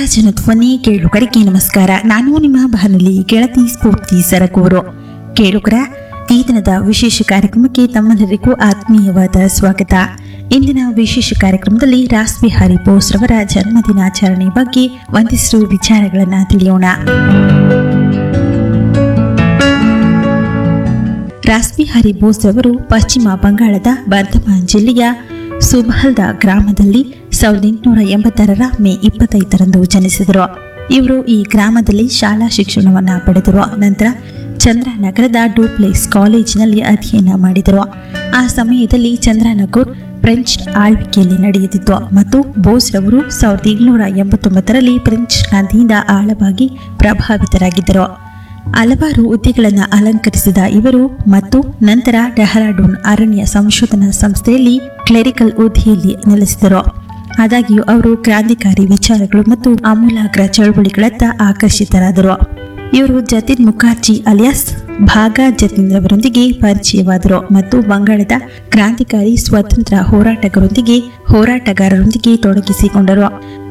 ಜನಧ್ವನಿ ಕೇಳುಗರಿಗೆ ನಮಸ್ಕಾರ ನಾನು ನಿಮ್ಮ ಬಾನುಲಿ ಗೆಳತಿ ಸ್ಫೂರ್ತಿ ಸರಗೂರು ಕೇಳುಗರ ಈ ದಿನದ ವಿಶೇಷ ಕಾರ್ಯಕ್ರಮಕ್ಕೆ ತಮ್ಮೆಲ್ಲರಿಗೂ ಆತ್ಮೀಯವಾದ ಸ್ವಾಗತ ಇಂದಿನ ವಿಶೇಷ ಕಾರ್ಯಕ್ರಮದಲ್ಲಿ ರಾಸ್ ಬಿಹಾರಿ ಬೋಸ್ ರವರ ಜನ್ಮದಿನಾಚರಣೆ ಬಗ್ಗೆ ಒಂದಿಷ್ಟು ವಿಚಾರಗಳನ್ನು ತಿಳಿಯೋಣ ರಾಸ್ಬಿಹಾರಿ ಬೋಸ್ ರವರು ಪಶ್ಚಿಮ ಬಂಗಾಳದ ಬರ್ಧಮಾನ್ ಜಿಲ್ಲೆಯ ಸುಬಹಲ್ದ ಗ್ರಾಮದಲ್ಲಿ ಸಾವಿರದ ಎಂಟುನೂರ ಎಂಬತ್ತಾರರ ಮೇ ಇಪ್ಪತ್ತೈದರಂದು ಜನಿಸಿದರು ಇವರು ಈ ಗ್ರಾಮದಲ್ಲಿ ಶಾಲಾ ಶಿಕ್ಷಣವನ್ನ ಪಡೆದರು ನಂತರ ಚಂದ್ರನಗರದ ಡೂಪ್ಲೆಕ್ಸ್ ಕಾಲೇಜಿನಲ್ಲಿ ಅಧ್ಯಯನ ಮಾಡಿದರು ಆ ಸಮಯದಲ್ಲಿ ಚಂದ್ರನಗರ್ ಫ್ರೆಂಚ್ ಆಳ್ವಿಕೆಯಲ್ಲಿ ನಡೆಯುತ್ತಿತ್ತು ಮತ್ತು ಬೋಸ್ ರವರು ಸಾವಿರದ ಏಳುನೂರ ಎಂಬತ್ತೊಂಬತ್ತರಲ್ಲಿ ಫ್ರೆಂಚ್ ಕ್ರಾಂತಿಯಿಂದ ಆಳವಾಗಿ ಪ್ರಭಾವಿತರಾಗಿದ್ದರು ಹಲವಾರು ಹುದ್ದೆಗಳನ್ನು ಅಲಂಕರಿಸಿದ ಇವರು ಮತ್ತು ನಂತರ ಡೆಹ್ರಾಡೂನ್ ಅರಣ್ಯ ಸಂಶೋಧನಾ ಸಂಸ್ಥೆಯಲ್ಲಿ ಕ್ಲೆರಿಕಲ್ ಹುದ್ದೆಯಲ್ಲಿ ನೆಲೆಸಿದರು ಆದಾಗ್ಯೂ ಅವರು ಕ್ರಾಂತಿಕಾರಿ ವಿಚಾರಗಳು ಮತ್ತು ಆಮೂಲಾಗ್ರ ಚಳವಳಿಗಳತ್ತ ಆಕರ್ಷಿತರಾದರು ಇವರು ಜತಿನ್ ಮುಖರ್ಜಿ ಅಲಿಯಾಸ್ ಭಾಗಾ ಜತಿನ್ ರವರೊಂದಿಗೆ ಪರಿಚಯವಾದರು ಮತ್ತು ಬಂಗಾಳದ ಕ್ರಾಂತಿಕಾರಿ ಸ್ವತಂತ್ರ ಹೋರಾಟಗಾರರೊಂದಿಗೆ ಹೋರಾಟಗಾರರೊಂದಿಗೆ ತೊಡಗಿಸಿಕೊಂಡರು